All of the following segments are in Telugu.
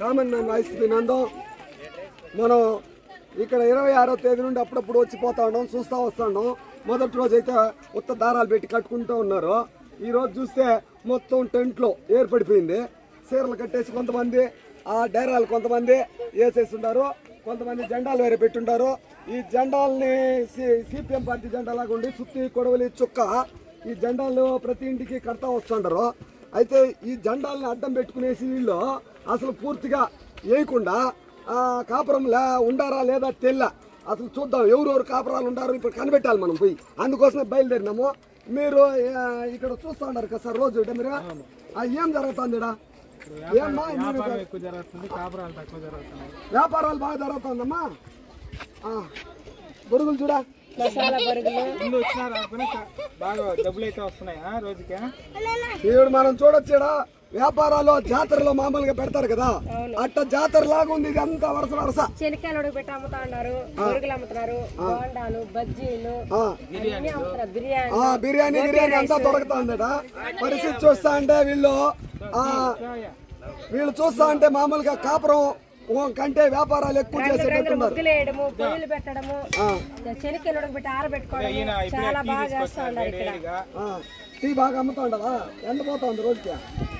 కామన్ మ్యాన్ వాయిస్ వినందం మనం ఇక్కడ ఇరవై ఆరో తేదీ నుండి అప్పుడప్పుడు వచ్చి పోతా ఉన్నాం చూస్తా వస్తా ఉన్నాం మొదటి రోజు అయితే ఉత్త దారాలు పెట్టి కట్టుకుంటూ ఉన్నారు ఈ రోజు చూస్తే మొత్తం టెంట్లో ఏర్పడిపోయింది చీరలు కట్టేసి కొంతమంది ఆ డైరాలు కొంతమంది వేసేసి ఉన్నారు కొంతమంది జెండాలు వేరే పెట్టుంటారు ఈ జెండాలని సిపిఎం పార్టీ జెండా లాగా ఉండి సుత్తి కొడవలి చుక్క ఈ జెండాలు ప్రతి ఇంటికి కడతా వస్తుంటారు అయితే ఈ జెండాలని అడ్డం పెట్టుకునేసి వీళ్ళు అసలు పూర్తిగా వేయకుండా ఆ, కాపురం లే ఉండారా లేదా తెల్ల అసలు చూద్దాం ఎవరెవరు కాపురాలు ఉండారు ఇప్పుడు కనిపెట్టాలి మనం పోయి అందుకోసమే బయలుదేరినాము మీరు ఆ, ఇక్కడ చూస్తా ఉన్నారు కదా సార్ రోజు ఇక్కడ మీరు ఆ, ఏం జరుగుతుంది ఈడ? ఏమ్మా మీరు ఎక్కువ జరుగుతుంది కాపురాలు తక్కువ జరుగుతున్నాయి వ్యాపారాలు బాగా జరుగుతుందమ్మా ఆ, బురుగులు చూడా మసాలా బరుగులు ముందు వచ్చినా రాకపోయినా కా- బాగా డబ్బులు అయితే వస్తున్నాయి ఆ రోజుకి ఇప్పుడు మనం చూడొచ్చు ఈడ వ్యాపారాలు జాతరలో మామూలుగా పెడతారు కదా అట్ట జాతర లాగా ఉంది ఇది అంతా వరుస వరుస శనక్కాయలు ఉడకబెట్టి అమ్ముతా ఉన్నారు బరుగులు అమ్ముతున్నారు బోండాలు బజ్జీలు ఆ. అన్ని అమ్ముతారు బిర్యానీ ఆ బిర్యానీ బిర్యానీ అంతా దొరుకుతుందట పరిస్థితి చూస్తా అంటే వీళ్ళు ఆ వీళ్ళు చూస్తా అంటే మామూలుగా కాపురం ఓ కంటే వ్యాపారాలు ఎక్కువ చేసేటట్టున్నారు ముగ్గులు వేయడము పొయ్యిలు పెట్టడము ఆ, శనక్కాయలు ఉడకబెట్టి ఆరబెట్టుకోవడం ఈయన ఇప్పుడే చాలా టీ బాగా చేస్తా తీసుకొస్తాడు ఉన్నారు ఇక్కడ వేడిగా ఆ. టీ బాగా అమ్ముతా ఉండవా ఎంత పోతా ఉంది రోజుకి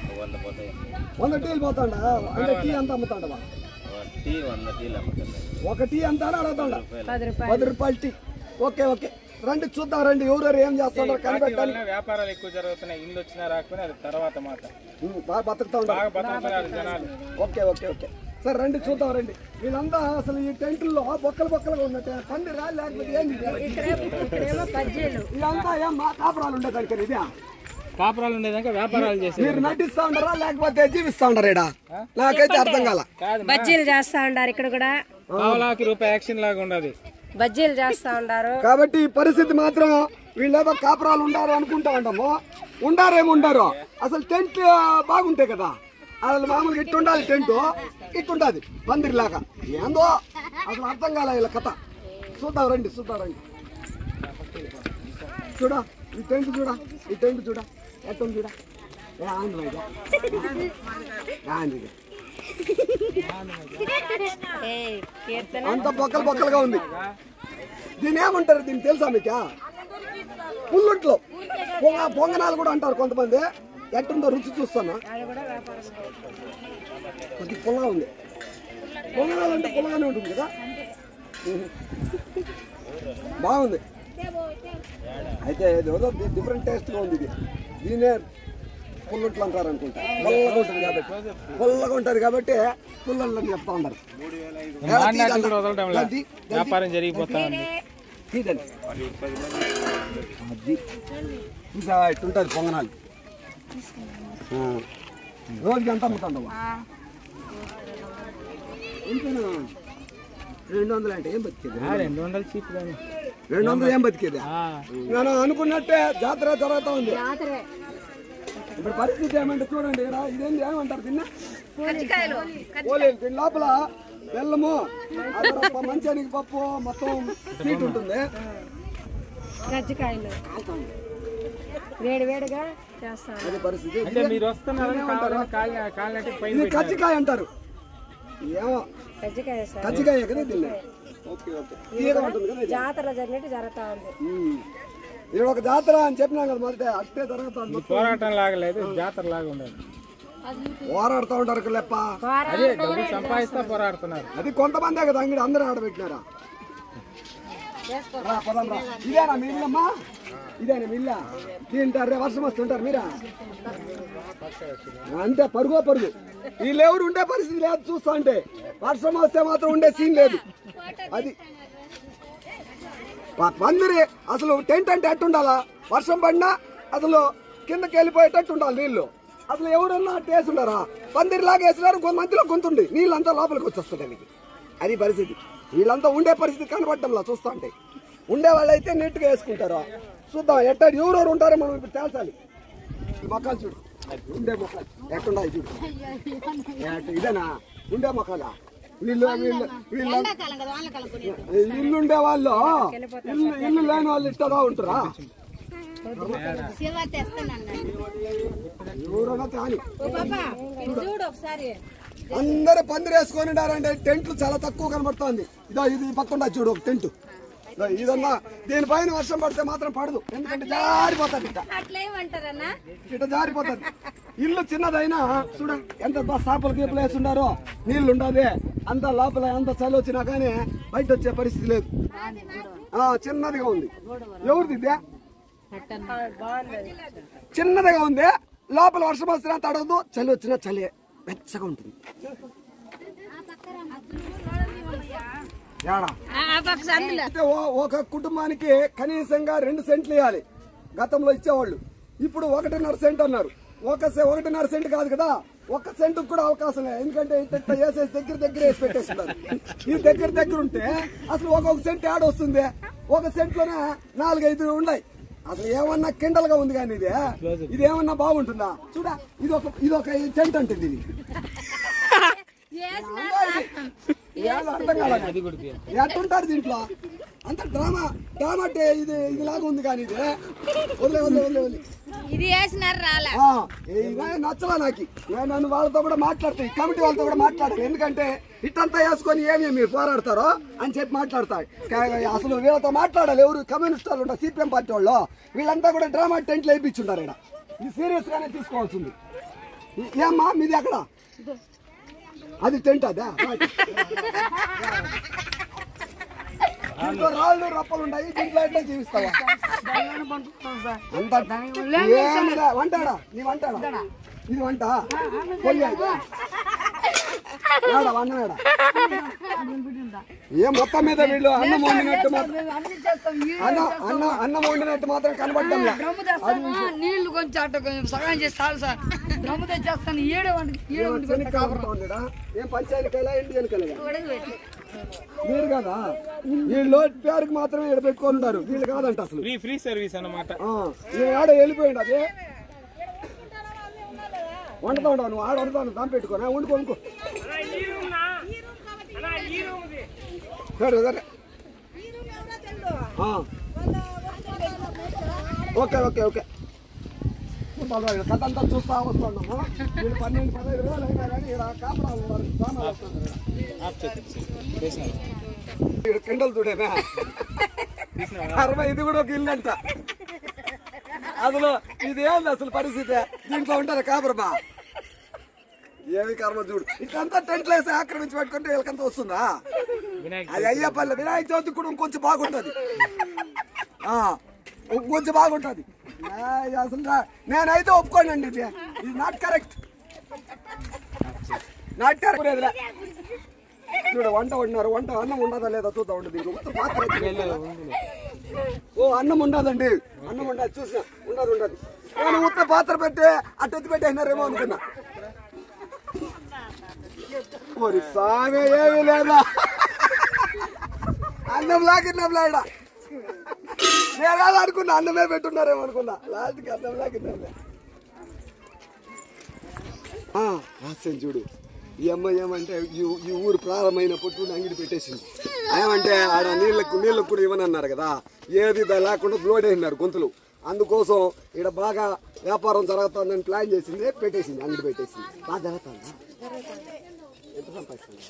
వంద టీలు పోతాండా అంటే టీ ఎంత అమ్ముతా ఉండవా టీ వంద టీలు అమ్ముతుంది ఒక టీ ఎంత అని అడుగుతాండా పది రూపాయలు పది రూపాయలు టీ ఓకే ఓకే రండి చూద్దాం రండి ఎవరెవరు ఏం చేస్తాడో కనిపెట్టాలి వలన వ్యాపారాలు ఎక్కువ జరుగుతున్నాయి ఇల్లు వచ్చినా రాకపోయినా అది తర్వాత మాట ఉమ్, బాగా బతుకుతా ఉండాలి బాగా బతుకుతున్నారు జనాలు ఓకే ఓకే ఓకే సరే రండి చూద్దాం రండి వీళ్ళంతా అసలు ఈ టెంట్లో బొక్కలు బొక్కలుగా ఉన్నట్టే పందిరా లేకపోతే ఏంది ఇది? ఇక్కడ ఇక్కడేమో బజ్జీలు ఇదంతా ఏం మా కాపురాలు ఉండేదానికి ఇదే కాపురాలు ఉండేదాకా వ్యాపారాలు చేసి మీరు నటిస్తా ఉండరా లేకపోతే జీవిస్తా ఉండరా ఈడ నాకైతే అర్థం కాల కాదు బజ్జీలు చేస్తా ఉన్నారు ఇక్కడ కూడా పావలాకి రూపాయి యాక్షన్ లాగా ఉండదు బజ్జీలు చేస్తా ఉన్నారు కాబట్టి ఈ పరిస్థితి మాత్రం వీళ్ళేదో కాపురాలు ఉండారు అనుకుంటా ఉంటాము ఉండారేమో ఉండారు అసలు టెంట్ బాగుంటాయి కదా అసలు మామూలుగా ఇట్టు ఉండాలి టెంట్ ఇట్టుండాది పందిరిలాగా ఏందో అసలు అర్థం కాలే వీళ్ళ కథ చూద్దాం రండి చూద్దాం రండి చూడ ఈ టెంట్ చూడ ఈ టెంట్ చూడ ఎట్టుంది చూడ ఏ ఆంధ్ర ఆంధ్ర ఏయ్, కీర్తన అంత బొక్కలు బొక్కలుగా ఉంది దీని ఏమంటారు దీన్ని తెలుసా మీకు పుల్లుంట్లో పొంగ పొంగనాలు కూడా అంటారు కొంతమంది ఎట్టుందో రుచి చూస్తాను అది కూడా వ్యాపారం కొద్ది పుల్లగా ఉంది పొంగనాలు అంటే పుల్లగానే ఉంటుంది కదా ఉహు. బాగుంది అయితే ఏదో డిఫరెంట్ టేస్ట్గా ఉంది ఇది దీనే పుల్లుంట్లు అంటారు అనుకుంటా పుల్లగా ఉంటుంది కాబట్టి పుల్లగా ఉంటుంది కాబట్టి పుల్లలు అని చెప్తా ఉన్నారు మాట్లాడి కూడా వదలటం లేదు గడ్డి, వ్యాపారం జరిగిపోతా ఉంది తీదండి అది ఇంకా ఇట్టుంటుంది పొంగనాలు ఆ. రోజుకి ఎంత అమ్ముతాండవా ఎంతేనా రెండు వందలు అంటే ఏం బతికేది ఆ, రెండు వందలు చీప్ కానీ రెండు వందలు ఏం బతికేది నేను అనుకున్నట్టే జాతర జరుగుతా ఉంది జాతరే ఇప్పుడు పరిస్థితి ఏమంటే చూడండి ఇక్కడ ఇదేంటి ఏమంటారు తిన్న పోలేదు దీని లోపల బెల్లము అదొక మంచానికి పప్పు మొత్తం స్వీట్ ఉంటుంది కజ్జికాయలు వేడి వేడిగా చేస్తాం అది పరిస్థితి అంటే మీరు వస్తున్నారని కావాలని కాలి కాలినట్టు పైన ఇది కజ్జికాయ అంటారు ఏమో కజ్జికాయ సార్ కజ్జికాయ కదా దీన్ని ఓకే ఓకే తీయగా ఉంటుంది కదా ఇది. జాతర జరిగినట్టు జరుగుతా ఉంది ఉమ్. ఇది ఒక జాతర అని చెప్పినాం కదా మొదట అట్టే జరుగుతుంది మొత్తం పోరాటం లాగలేదు జాతర లాగా ఉండదు పోరాడుతూ ఉంటారు లెప్ప అదే డబ్బులు సంపాదిస్తా పోరాడుతున్నారు అది కొంతమందే కదా అంగడి అందరూ ఆడబెట్టినారా రా, పదాం రా. ఇదేనా మీ ఇల్లమ్మా ఇదేనా మీ ఇల్లా తింటారు వర్షం వస్తుంటారు మీరా అంటే పరుగో పరుగు వీళ్ళెవరు ఉండే పరిస్థితి లేదు చూస్తా అంటే వర్షం వస్తే మాత్రం ఉండే సీన్ లేదు అది ప- పందిరి అసలు టెంట్ అంటే ఎట్టుండాలా వర్షం పడినా అసలు కిందకి వెళ్ళిపోయేటట్టు ఉండాలి నీళ్లు అసలు ఎవరన్నా టేసి ఉండరా పందిరి లాగా వేసినారు కొంత మధ్యలో గొంతుండి నీళ్ళంతా లోపలికి వచ్చేస్తుంది దానికి అది పరిస్థితి వీళ్ళంతా ఉండే పరిస్థితి కనబడ్డంలా చూస్తా అంటే ఉండే వాళ్ళు అయితే నీట్గా వేసుకుంటారు చూద్దాం ఎట్టాడు ఎవరెవరు ఉంటారో మనం ఇప్పుడు తేల్చాలి ఈ మొక్కలు చూడు ఉండే మొక్కలు ఎట్టుండాలి చూడు ఎట్ట- ఇదేనా ఉండే మొక్కలా వీళ్ళు వీళ్ళు వీళ్ళు ఇల్లు ఉండే వాళ్ళు ఇల్లు ఇల్లు లేని వాళ్ళు ఇట్టగా ఉంటారా ఎవరైనా కానీ చూడు ఒకసారి అందరూ పందిరేసుకొని ఉండారంటే టెంట్లు చాలా తక్కువ కనబడుతోంది ఇదో ఇది ఈ పక్కన చూడు ఒక టెంట్ ఇదో ఇదన్నా దీనిపైన వర్షం పడితే మాత్రం పడదు ఎందుకంటే జారిపోతుంది ఇట్ట అట్లేమంటారన్నా ఇట్ట జారిపోతుంది ఇల్లు చిన్నదైనా చూడ ఎంత సాపలు గీపలు వేసి ఉండారో నీళ్లు ఉండదు అంత లోపల ఎంత చలి వచ్చినా కానీ బయట వచ్చే పరిస్థితి లేదు ఆ చిన్నదిగా ఉంది ఎవరిది ఇదే చిన్నదిగా ఉంది లోపల వర్షం వచ్చినా తడవదు చలి వచ్చినా చలి వెచ్చగా ఉంటుంది యాడా అయితే ఓ- ఒక కుటుంబానికి కనీసంగా రెండు సెంట్లు ఇవ్వాలి గతంలో ఇచ్చేవాళ్ళు ఇప్పుడు ఒకటిన్నర సెంట్ అన్నారు ఒక సె- ఒకటిన్నర సెంట్ కాదు కదా ఒక్క సెంట్ కూడా అవకాశం లేదు ఎందుకంటే ఇంత ఇంత వేసేసి దగ్గర దగ్గర వేసి పెట్టేస్తున్నారు ఈ దగ్గర దగ్గర ఉంటే అసలు ఒక్కొక్క సెంట్ యాడ్ వస్తుంది ఒక సెంట్ లోనే నాలుగైదు ఉన్నాయి అసలు ఏమన్నా కిండలుగా ఉంది కానీ ఇది ఇది ఏమన్నా బాగుంటుందా చూడ ఇది ఒక ఇది ఒక టెంట్ అంటుంది ఇది ఏదో అర్థం కాలేదు ఎట్టుంటారు దీంట్లో అంత డ్రామా డ్రామా టే- ఇది ఇది లాగా ఉంది కానీ ఇది వదిలే వదిలే వదిలే వదిలే ఇది వేసినారు రాలే ఆ, ఇదే నచ్చలా నాకు నేను నన్ను వాళ్ళతో కూడా మాట్లాడతాయి కమిటీ వాళ్ళతో కూడా మాట్లాడతాను ఎందుకంటే ఇట్టంతా వేసుకొని ఏమి మీరు పోరాడతారో అని చెప్పి మాట్లాడతాయి కా- అసలు వీళ్ళతో మాట్లాడాలి ఎవరు కమ్యూనిస్ట్ వాళ్ళు ఉంటారు సిపిఎం పార్టీ వాళ్ళు వీళ్ళంతా కూడా డ్రామా టెంట్లు వేయించుంటారు ఇక్కడ ఇది సీరియస్ గానే తీసుకోవాల్సింది ఈ- ఏమ్మా మీది ఎక్కడ అది టెంట్ అదా దీంట్లో రాళ్ళు రప్పలు ఉన్నాయి దీంట్లో ఎట్లా జీవిస్తావా అంత ఏమిరా? వంటాడా నీ వంటాడా ఇది వంట పొయ్యి అది. ఏడా వండనాడా ఏ మొత్తం మీద వీళ్ళు అన్నం వండినట్టు మాత్రం అన్న అన్న అన్నం వండినట్టు మాత్రం కనబడ్డం నీళ్లు కొంచెం అట్ట కొంచెం సహాయం చేసి చాలు సార్ డ్రమ్ము తెచ్చేస్తాను ఏడే వండి ఏడే వండి శనికాపురం ఉండడా ఏం పంచాయతీకైనా ఇంటి వెనకలేదా మీరు కదా వీళ్ళు పేరుకి మాత్రమే ఇక్కడ పెట్టుకొని ఉంటారు వీళ్ళు కాదంట అసలు ఫ్రీ ఫ్రీ సర్వీస్ అన్నమాట ఆ, నేను ఆడ వెళ్ళిపోయింది అది వండుతా ఉండవు నువ్వు ఆడ వండుతాను దాని పెట్టుకోనా వండుకో వండుకో సరే సరే ఆ. ఓకే ఓకే ఓకే పర్వాలేదు. కథ అంతా చూస్తా వస్తున్నాము వీళ్ళు పన్నెండు పదహైదు రోజులు అయినా కానీ ఇక్కడ కాపరాలు ఉన్నారు సామాన్లు వస్తున్నారు ఆఫ్ చేసి చేసినాను ఇక్కడ కిండలు చూడేనా అరవై ఇది కూడా ఒక ఇల్లు అంట అసలు ఇది ఏంది అసలు పరిస్థితి దీంట్లో ఉంటారు కాపురమా ఏమి కర్మ చూడు ఇట్లంతా టెంట్లు వేసి ఆక్రమించి పెట్టుకుంటే వీళ్ళకంతా వస్తుందా వినాయక అది అయ్యప్పల్లి వినాయక చవితి కూడా ఇంకొంచెం బాగుంటది ఆ, ఇంకొంచెం బాగుంటది ఆ, ఇది అసలు నా- నేనైతే ఒప్పుకోనండి ఇది ఇది నాట్ కరెక్ట్ నాట్ కరెక్ట్ చూడ వంట వండినారు వంట అన్నం ఉండదా లేదా చూద్దాం ఉండి దీనికి ఉత్త పాత్ర ఎత్తుకెళ్ళాలి. ఓ అన్నం ఉండదండి అన్నం ఉండదు చూసిన ఉండదు ఉండదు నేను ఉత్త పాత్ర పెట్టి అట్ట ఎత్తి పెట్టేసినారేమో అనుకున్నా మరి సామే ఏమీ లేదా అన్నం లాగిన్నం లేడా నేను కాదు అనుకున్నా అన్నమే పెట్టున్నారేమో అనుకున్నా లాస్ట్కి అన్నం లాగిన్నం రాసాను చూడు ఈ అమ్మాయి ఏమంటే ఈ ఈ ఊరు ప్రారంభమైనప్పుడు చూడు అంగిడి పెట్టేసింది ఏమంటే ఆడ నీళ్ళకు నీళ్ళకు కూడా ఇవ్వనన్నారు కదా ఏది దా లేకుండా బ్లోడ్ అయినారు గొంతులు అందుకోసం ఇక్కడ బాగా వ్యాపారం జరుగుతుందని ప్లాన్ చేసింది పెట్టేసింది అంగడి పెట్టేసింది బాగా జరుగుతుందా ఎంత సంపాదిస్తుంది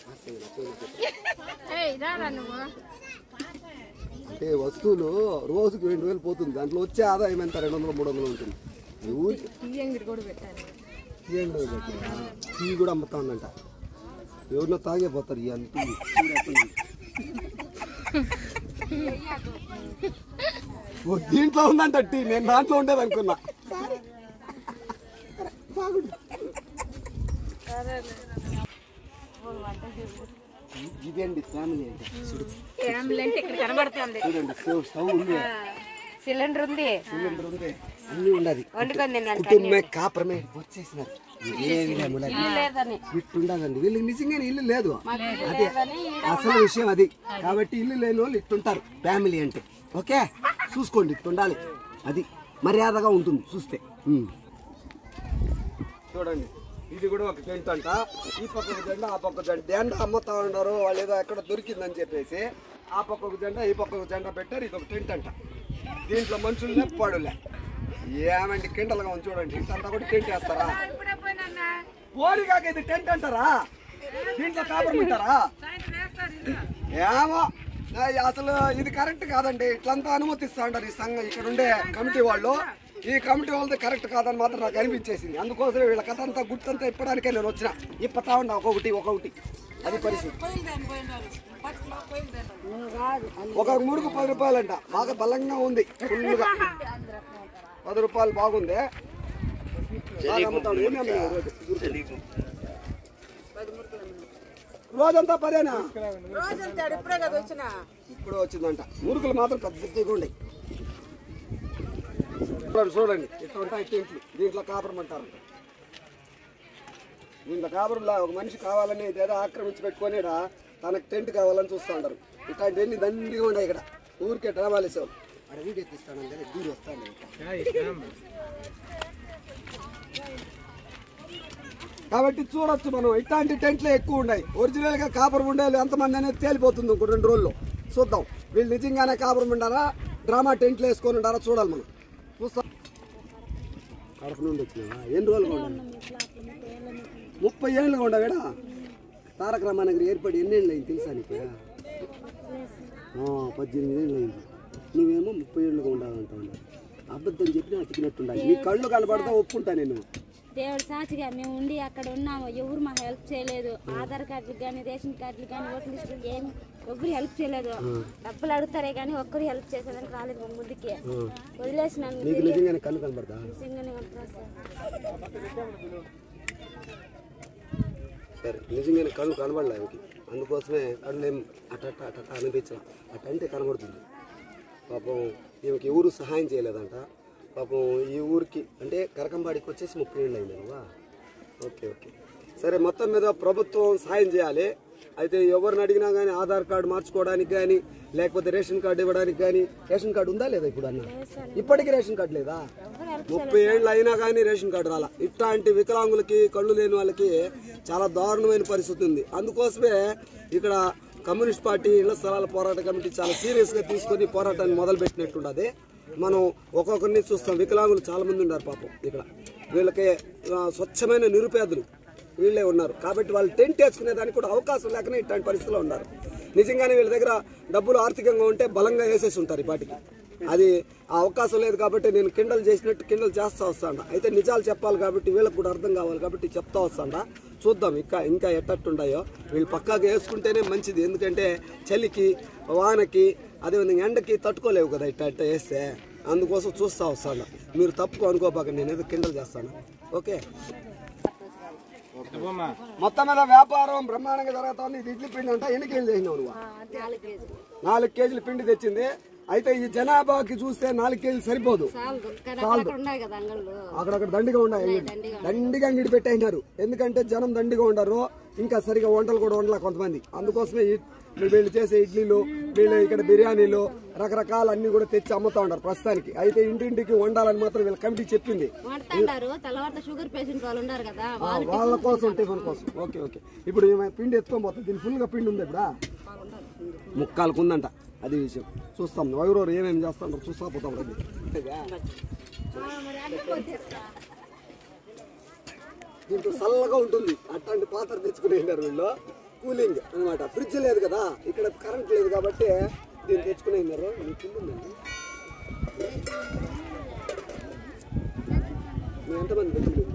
అంటే వస్తువులు రోజుకి రెండు వేలు పోతుంది దాంట్లో వచ్చే ఆదాయం ఎంత రెండు వందలు మూడు వందలు ఉంటుంది ఈ ఊరికి టీ అంగడి పెట్టారా? టీ కూడా అమ్ముతా ఉందంట ఎవరినో తాగే పోతారు ఈ అంత టీ. చూడు ఎట్టుంది. ఓ, దీంట్లో ఉందంట టీ నేను దాంట్లో ఉండేది అనుకున్నా బాగుంది ఇదేంటి ఫ్యామిలీ అంటే చూడు అంబులెన్స్ ఇక్కడ కనబడుతుంది చూడండి స్టవ్ స్టవ్ ఉంది సిలిండర్ ఉంది సిలిండర్ ఉంది అన్నీ ఉన్నది వండుకొని తిన్నాను కుటుంబమే కాపురమే వచ్చేసినారు ఏ విధంగా లేదని ఇట్టు ఉండదండి వీళ్ళకి నిజంగానే ఇల్లు లేదు అదే అసలు విషయం అది కాబట్టి ఇల్లు లేని వాళ్ళు ఇట్టుంటారు ఫ్యామిలీ అంటే ఓకే చూసుకోండి ఇట్టు ఉండాలి అది మర్యాదగా ఉంటుంది చూస్తే ఉమ్. చూడండి ఇది కూడా ఒక టెంట్ అంట ఈ పక్క ఒక జెండా ఆ పక్క జెండా జెండా అమ్ముతా ఉన్నారు వాళ్ళు ఏదో ఎక్కడ దొరికిందని చెప్పేసి ఆ పక్క ఒక జెండా ఈ పక్క ఒక జెండా పెట్టారు ఇది ఒక టెంట్ అంట దీంట్లో మనుషులే పడులే ఏమండి కిండలుగా ఉంది చూడండి ఇంతంతా కూడా టెంట్ వేస్తారా పోనీ కాక ఇది టెంట్ అంటారా దీంట్లో కాపురం ఉంటారా ఏమో ఆ, అసలు ఇది కరెక్ట్ కాదండి ఇట్లంతా అనుమతిస్తా ఉంటారు ఈ సంఘం ఇక్కడ ఉండే కమిటీ వాళ్ళు ఈ కమిటీ వాళ్ళది కరెక్ట్ కాదని మాత్రం నాకు అనిపించేసింది అందుకోసమే వీళ్ళ కథ అంతా గుర్తంతా ఇప్పడానికే నేను వచ్చిన ఇప్పతా ఉన్నా ఒక్కొక్కటి ఒక్కొక్కటి అది పరిస్థితి ఒక మూడుకు పది రూపాయలంట బాగా బలంగా ఉంది ఫుల్గా పది రూపాయలు బాగుంది బాగా అమ్ముతాడు ఏమి అమ్మాయి రోజు రోజంతా పదేనా ఇప్పుడు వచ్చిందంట మురుకులు మాత్రం పెద్దగా ఉన్నాయి చూడండి చూడండి ఇట్లా ఉంటాయి టెంట్లు దీంట్లో కాపురం అంటారు దీంట్లో కాపురంలో ఒక మనిషి కావాలని ఏదో ఆక్రమించి పెట్టుకొని ఈడ తనకు టెంట్ కావాలని చూస్తూ ఉంటారు ఇట్లాంటివన్నీ దండిగా ఉన్నాయి ఇక్కడ ఊరికే డ్రామాలు వేసావు అక్కడ వీడియో తీస్తాను కానీ దూరం వస్తాను ఇంకా. కాబట్టి చూడొచ్చు మనం ఇట్లాంటి టెంట్లే ఎక్కువ ఉన్నాయి ఒరిజినల్ గా కాపురం ఉండేది ఎంతమంది అనేది తేలిపోతుంది ఇంకో రెండు రోజుల్లో చూద్దాం వీళ్ళు నిజంగానే కాపురం ఉండారా డ్రామా టెంట్లు వేసుకొని ఉండారా చూడాలి మనం చూస్తాం కడప నుండి వచ్చినావా ఎన్ని రోజులుగా ఉండాలి ముప్పై ఏళ్ళుగా ఉండవేడా తారక రామానగర్ ఏర్పడి ఎన్ని ఏళ్ళు అయింది తెలుసా నీకు ఆ, పద్దెనిమిది ఏళ్ళు అయింది నువ్వేమో ముప్పై ఏళ్ళుగా ఉండాలంటా ఉన్నావు అబద్ధం చెప్పినా అతికినట్టుండాలి నీ కళ్ళు కనబడతా ఒప్పుకుంటా నేను దేవుడు సాక్షిగా మేము ఉండి అక్కడ ఉన్నాము ఎవరు మాకు హెల్ప్ చేయలేదు ఆధార్ కార్డులు కానీ రేషన్ కార్డులు కానీ ఓటర్ లిస్టులు ఏమి ఎవరు హెల్ప్ చేయలేదు డబ్బులు అడుగుతారే కానీ ఒక్కరు హెల్ప్ చేసేదానికి రాలేదు మా ముందుకి వదిలేసినాను నీకు నిజంగానే కళ్ళు కనబడతా నిజంగానే ఉంటారా సార్ సరే నిజంగానే కళ్ళు కనబడలే ఆమెకి అందుకోసమే కళ్ళు ఏం అట్ట అట్ట అట్ట అట్ట అనిపించలే అట్ట అంటే కనబడుతుంది పాపం ఈమెకి ఎవరు సహాయం చేయలేదంట పాపం ఈ ఊరికి అంటే కరకంబాడికి వచ్చేసి ముప్పై ఏళ్ళు అయింది నువ్వా ఓకే ఓకే సరే మొత్తం మీద ప్రభుత్వం సాయం చేయాలి అయితే ఎవరిని అడిగినా కానీ ఆధార్ కార్డు మార్చుకోవడానికి కానీ లేకపోతే రేషన్ కార్డు ఇవ్వడానికి కానీ రేషన్ కార్డు ఉందా లేదా ఇప్పుడు అన్న ఇప్పటికీ రేషన్ కార్డు లేదా ముప్పై ఏళ్ళు అయినా కానీ రేషన్ కార్డు రాలా ఇట్లాంటి వికలాంగులకి కళ్ళు లేని వాళ్ళకి చాలా దారుణమైన పరిస్థితి ఉంది అందుకోసమే ఇక్కడ కమ్యూనిస్ట్ పార్టీ ఇళ్ల స్థలాల పోరాట కమిటీ చాలా సీరియస్గా తీసుకొని పోరాటాన్ని మొదలుపెట్టినట్టుండదు మనం ఒక్కొక్కరిని చూస్తాం వికలాంగులు చాలా మంది ఉన్నారు పాపం ఇక్కడ వీళ్ళకి ఆ, స్వచ్ఛమైన నిరుపేదలు వీళ్ళే ఉన్నారు కాబట్టి వాళ్ళు టెంట్ వేసుకునే దానికి కూడా అవకాశం లేకనే ఇట్లాంటి పరిస్థితిలో ఉన్నారు నిజంగానే వీళ్ళ దగ్గర డబ్బులు ఆర్థికంగా ఉంటే బలంగా వేసేసి ఉంటారు ఈ పాటికి అది ఆ అవకాశం లేదు కాబట్టి నేను కిండల్ చేసినట్టు కిండల్ చేస్తా వస్తాండ అయితే నిజాలు చెప్పాలి కాబట్టి వీళ్ళకి కూడా అర్థం కావాలి కాబట్టి చెప్తా వస్తాండ చూద్దాం ఇంకా ఇంకా ఎట్టట్టుండాయో వీళ్ళు పక్కాగా వేసుకుంటేనే మంచిది ఎందుకంటే చలికి వానకి అదేవిధంగా ఎండకి తట్టుకోలేవు కదా ఇట్ట ఇట్ట వేస్తే అందుకోసం చూస్తా వస్తాను మీరు తప్పుకో అనుకోపాక నేను ఏదో కిండల్ చేస్తాను ఓకే అబ్బమ్మా మొత్తం మీద వ్యాపారం బ్రహ్మాండంగా జరుగుతుంది ఇది ఇడ్లీ పిండి అంట ఎన్ని కేజీలు చేసినావు నువ్వు నాలుగు కేజీలు పిండి తెచ్చింది అయితే ఈ జనాభాకి చూస్తే నాలుగు కేజీలు సరిపోదు ఉన్నాయి కదా అంగళ్ళు అక్కడక్కడ దండిగా ఉన్నాయి దండిగా అంగిడి పెట్టేసినారు ఎందుకంటే జనం దండిగా ఉండరు ఇంకా సరిగా వంటలు కూడా వండలే కొంతమంది అందుకోసమే ఈ- వీళ్ళు చేసే ఇడ్లీలు వీళ్ళు ఇక్కడ బిర్యానీలు రకరకాల అన్ని కూడా తెచ్చి అమ్ముతా ఉంటారు ప్రస్తుతానికి అయితే ఇంటింటికి వండాలని మాత్రం వీళ్ళ కమిటీ చెప్పింది వండుతుంటారు తెల్లవారితో షుగర్ పేషెంట్ వాళ్ళు ఉన్నారు కదా ఆ, వాళ్ళ కోసం టిఫిన్ కోసం ఓకే ఓకే ఇప్పుడు ఈమె పిండి ఎత్తుకొని పోతుంది దీని ఫుల్గా పిండి ఉంది ఇప్పుడు ముక్కాలకు ఉందంట అది విషయం చూస్తాం ఎవరెవరు ఏమేమి చేస్తాం చూస్తా పోతాం రండి. దీంట్లో చల్లగా ఉంటుంది అట్లాంటి పాత్ర తెచ్చుకుని వెళ్ళారు వీళ్ళు కూలింగ్ అన్నమాట ఫ్రిడ్జ్ లేదు కదా ఇక్కడ కరెంట్ లేదు కాబట్టి దీన్ని తెచ్చుకుని వెళ్ళారు మీ పిండి ఉందండి మీ ఎంతమంది తెచ్చుకుంటే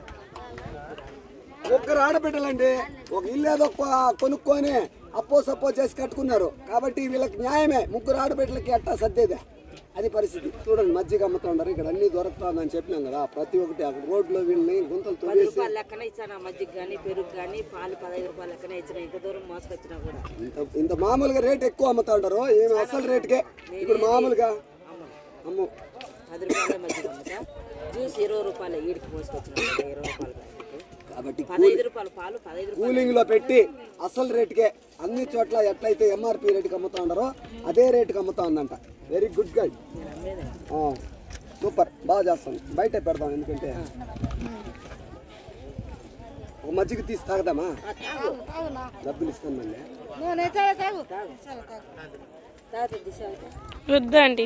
ఒక్కరు ఆడబిడ్డలండి ఒక ఇల్లు ఏదో కొ- కొనుక్కొని అప్పో సప్పో చేసి కట్టుకున్నారు కాబట్టి వీళ్ళకి న్యాయమే ముగ్గురు ఆడబిడ్డలకి అట్టా సర్దేదే అది పరిస్థితి చూడండి మజ్జిగ అమ్ముతా ఉన్నారు ఇక్కడ అన్ని దొరుకుతుందని చెప్పినాం కదా ప్రతి ఒక్కటి అక్కడ రోడ్లో వీళ్ళని గుంతలు తొవ్వేసి రూపాయలు లెక్కన ఇచ్చాను ఆ మజ్జిగ కానీ పెరుగు కానీ పాలు పదహైదు రూపాయలు లెక్కన ఇచ్చిన ఇంత దూరం మోసుకొచ్చినా కూడా ఇంత ఇంత మామూలుగా రేట్ ఎక్కువ అమ్ముతా ఉంటారు ఏమి అసలు రేటుకే ఇప్పుడు మామూలుగా అమ్ము పది రూపాయలే మజ్జిగ అమ్ముతా జ్యూస్ ఇరవై రూపాయలు ఈడికి మోసుకొచ్చిన ఇరవై రూపాయలు ప్యాకెట్. కాబట్టి పదహైదు రూపాయలు పాలు పదహైదు రూపాయలు కూలింగ్ లో పెట్టి అసలు రేటుకే అన్ని చోట్ల ఎట్లయితే ఎంఆర్పి రేటుకి అమ్ముతా ఉన్నారో అదే రేటుకి అమ్ముతా ఉందంట వెరీ గుడ్ గైడ్ సూపర్ బాగా చేస్తాం బయట పెడదాం ఎందుకంటే ఒక మజ్జిగ తీసి తాగదామా డబ్బులు ఇస్తాను మళ్ళీ తాత దిశ వద్దండి